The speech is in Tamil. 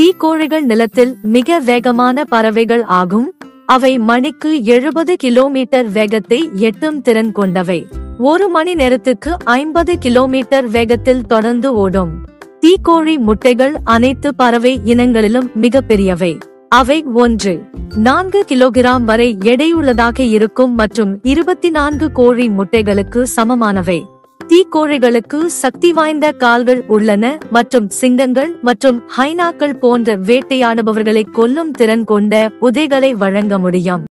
தீக்கோழிகள் நிலத்தில் மிக வேகமான பறவைகள் ஆகும் அவை மணிக்கு எழுபது கிலோமீட்டர் வேகத்தை எட்டும் திறன் கொண்டவை ஒரு மணி நேரத்துக்கு ஐம்பது கிலோமீட்டர் வேகத்தில் தொடர்ந்து ஓடும் தீக்கோழி முட்டைகள் அனைத்து பறவை இனங்களிலும் மிக பெரியவை அவை ஒன்று நான்கு கிலோகிராம் வரை எடையுள்ளதாக இருக்கும் மற்றும் இருபத்தி நான்கு கோழி முட்டைகளுக்கு சமமானவை தீக்கோழிகளுக்கு சக்தி வாய்ந்த கால்கள் உள்ளன மற்றும் சிங்கங்கள் மற்றும் ஹைனாக்கள் போன்ற வேட்டையாடுபவர்களை கொல்லும் திறன் கொண்ட உதைகளை வழங்க முடியும்